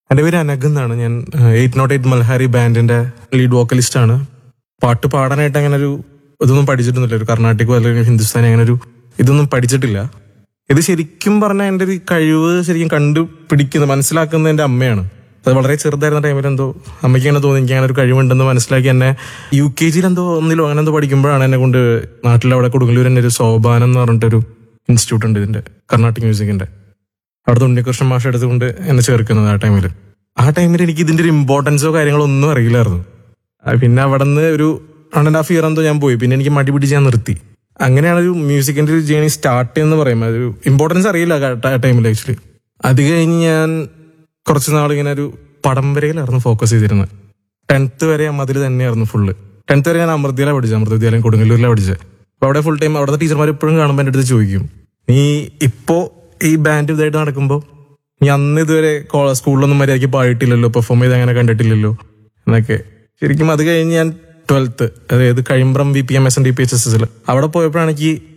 എൻ്റെ പേര് അനഗ് എന്നാണ് ഞാൻ എയ്റ്റ് നോട്ട് എയ്റ്റ് മൽഹാരി ബാൻഡിന്റെ ലീഡ് വോക്കലിസ്റ്റ് ആണ് പാട്ട് പാടാനായിട്ട് അങ്ങനെ ഒരു ഇതൊന്നും പഠിച്ചിട്ടൊന്നുമില്ല ഒരു കർണാട്ടിക്കോ അല്ലെങ്കിൽ ഹിന്ദുസ്ഥാനി അങ്ങനെ ഒരു ഇതൊന്നും പഠിച്ചിട്ടില്ല ഇത് ശരിക്കും പറഞ്ഞാൽ എൻ്റെ ഒരു കഴിവ് ശരിക്കും കണ്ടുപിടിക്കുന്ന മനസ്സിലാക്കുന്ന എൻ്റെ അമ്മയാണ് അത് വളരെ ചെറുതായിരുന്ന ടൈമിൽ എന്തോ അമ്മയ്ക്ക് അങ്ങനെ തോന്നി എനിക്ക് അങ്ങനെ ഒരു കഴിവുണ്ടെന്ന് മനസ്സിലാക്കി എന്നെ യു കെ ജിയിൽ എന്തോ ഒന്നിലോ അങ്ങനെ എന്തോ പഠിക്കുമ്പോഴാണ് എന്നെ കൊണ്ട് നാട്ടിൽ അവിടെ കൊടുങ്ങല്ലൂർ തന്നെ ഒരു സോപാനം എന്ന് പറഞ്ഞിട്ടൊരു ഇൻസ്റ്റിറ്റ്യൂട്ട് ഉണ്ട് ഇതിന്റെ കർണാട്ടിക് മ്യൂസിക്കിന്റെ അവിടുത്തെ ഉണ്ണികൃഷ്ണൻ മാഷ എടുത്തുകൊണ്ട് എന്നെ ചേർക്കുന്നത് ആ ടൈമിൽ ആ ടൈമിൽ എനിക്ക് ഇതിന്റെ ഒരു ഇമ്പോർട്ടൻസോ കാര്യങ്ങളോ ഒന്നും അറിയില്ലായിരുന്നു ആ, പിന്നെ അവിടെ നിന്ന് ഒരു വൺ ആൻഡ് ഹാഫ് ഇയർ എന്തോ ഞാൻ പോയി പിന്നെ എനിക്ക് മടി പിടിച്ച് ഞാൻ നിർത്തി അങ്ങനെയാണ് ഒരു മ്യൂസിക്കിന്റെ ഒരു ജേണി സ്റ്റാർട്ട് ചെയ്യുന്നത് പറയുമ്പോൾ ഒരു ഇമ്പോർട്ടൻസ് അറിയില്ല ആ ടൈമിൽ ആക്ച്വലി അത് കഴിഞ്ഞ് ഞാൻ കുറച്ച് നാൾ ഇങ്ങനെ ഒരു പടം വരയിലായിരുന്നു ഫോക്കസ് ചെയ്തിരുന്നത് ടെൻത്ത് വരെ അതിൽ തന്നെയായിരുന്നു ഫുള്ള് ടെൻത്ത് വരെ ഞാൻ അമൃതയിലാണ് പഠിച്ചത് അമൃത വിദ്യാലയം കൊടുങ്ങല്ലൂരിലാണ് പഠിച്ചത് അപ്പൊ അവിടെ ഫുൾ ടൈം അവിടുത്തെ ടീച്ചർമാർ എപ്പോഴും കാണുമ്പോൾ എൻ്റെ അടുത്ത് ചോദിക്കും നീ ഇപ്പോ ഈ ബാൻഡ് ഇതായിട്ട് നടക്കുമ്പോൾ നീ അന്ന് ഇതുവരെ കോ- സ്കൂളിലൊന്നും മര്യാദയ്ക്ക് പാടിയിട്ടില്ലല്ലോ പെർഫോം ചെയ്ത് അങ്ങനെ കണ്ടിട്ടില്ലല്ലോ എന്നൊക്കെ ശരിക്കും അത് കഴിഞ്ഞ് ഞാൻ ട്വൽത്ത് അതായത് Kazhimbram V P M S N D P H S എസിൽ അവിടെ പോയപ്പോഴാണ് എനിക്ക്